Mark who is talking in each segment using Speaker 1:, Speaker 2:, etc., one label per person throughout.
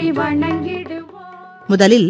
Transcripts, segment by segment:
Speaker 1: உன்னை வணங்கிடுவோம்
Speaker 2: முதலில்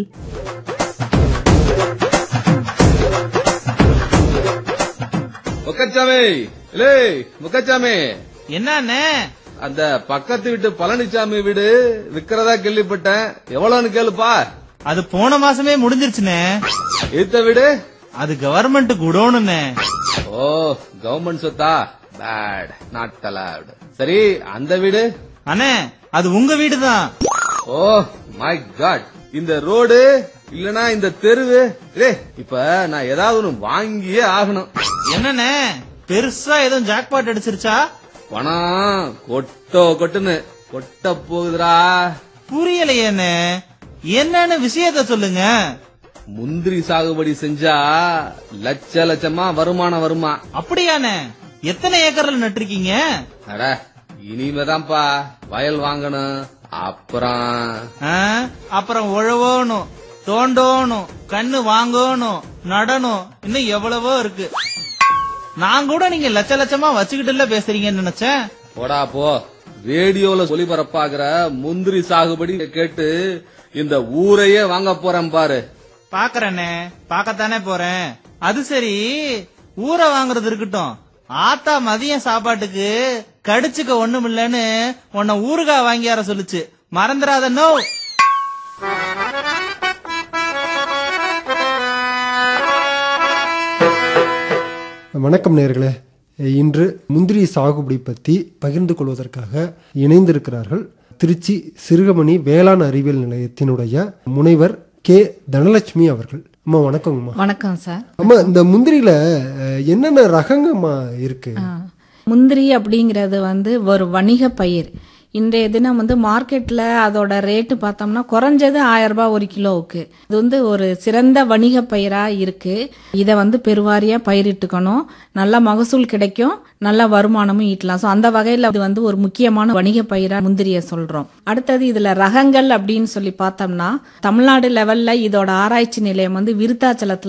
Speaker 3: முக்கச்சாமி லே முக்கச்சாமி
Speaker 4: என்னண்ணே
Speaker 3: அந்த பக்கத்து வீட்டு பழனிசாமி வீடு விக்கிறதா கேள்விப்பட்டேன் எவ்வளவுன்னு கேளுப்பா
Speaker 4: அது போன மாசமே முடிஞ்சிருச்சுனே
Speaker 3: ஈத்த வீடு
Speaker 4: அது கவர்மெண்ட் குடோனுண்ணே
Speaker 3: ஓ கவர்மெண்ட் சொத்தா பேட் நாட் அலவுட் சரி அந்த வீடு
Speaker 4: அண்ணே அது உங்க வீடு தான்
Speaker 3: ஓ மை காட் இந்த ரோடு இல்லனா இந்த தெருவு டேய் இப்ப நான் ஏதாவது ஒண்ணு வாங்கியே ஆகணும்
Speaker 4: என்னண்ணே பெருசா எதுவும் ஜாக்பாட் அடிச்சிருச்சா
Speaker 3: பணம் கொட்டோ கொட்டுன்னு கொட்ட போகுதுடா
Speaker 4: புரியலையேண்ணே என்னன்னு விஷயத்த சொல்லுங்க
Speaker 3: முந்திரி சாகுபடி செஞ்சா லட்ச லட்சமா வருமானம் வருமா
Speaker 4: அப்படியாண்ணே எத்தனை ஏக்கர்ல நட்டிருக்கீங்க
Speaker 3: அட இனிமேதான்ப்பா வயல் வாங்கணும் அப்புறம்
Speaker 4: ஆ, அப்புறம் உழவோணும் தோண்டோணும் கண்ணு வாங்கணும் நடணும் இன்னும் எவ்வளவோ இருக்கு நான் கூட நீங்க லட்ச லட்சமா வச்சுக்கிட்டுல பேசுறீங்கன்னு நினைச்சேன்
Speaker 3: போடா போ ரேடியோல ஒளிபரப்பாகிற முந்திரி சாகுபடி கேட்டு இந்த ஊரையே வாங்க போறேன் பாரு
Speaker 4: பாக்குறேனே பாக்கத்தானே போறேன் அது சரி ஊரை வாங்குறது இருக்கட்டும் ஆத்தா மதியம் சாப்பாட்டுக்கு கடிச்சுக்க ஒண்ணும் இல்லைன்னு உன்னை ஊறுகாய் வாங்கியார சொல்லுச்சு மறந்துடாத நோ
Speaker 5: வணக்கம் நேர்களே இன்று முந்திரி சாகுபடி பற்றி பகிர்ந்து கொள்வதற்காக இணைந்திருக்கிறார்கள் திருச்சி சிறுகமணி வேளாண் அறிவியல் நிலையத்தினுடைய முனைவர் கே தனலட்சுமி அவர்கள் அம்மா வணக்கங்கம்மா
Speaker 6: வணக்கம் சார்
Speaker 5: அம்மா இந்த முந்திரியில அஹ், என்னென்ன ரகங்கம்மா இருக்கு
Speaker 6: ஆ. முந்திரி அப்படிங்கிறது வந்து ஒரு வணிக பயிர் இன்றைய தினம் வந்து மார்க்கெட்ல அதோட ரேட்டு பார்த்தோம்னா குறைஞ்சது ஆயிரம் ரூபாய் ஒரு கிலோவுக்கு இது வந்து ஒரு சிறந்த வணிக பயிரா இருக்கு இதை வந்து பெருவாரியா பயிரிட்டுக்கணும் நல்ல மகசூல் கிடைக்கும் நல்ல வருமானமும் ஈட்டலாம் ஸோ அந்த வகையில் இது வந்து ஒரு முக்கியமான வணிக பயிரா முந்திரியை சொல்றோம் அடுத்தது இதுல ரகங்கள் அப்படின்னு சொல்லி பார்த்தோம்னா தமிழ்நாடு லெவல்ல இதோட ஆராய்ச்சி நிலையம் வந்து விருத்தாச்சலத்துல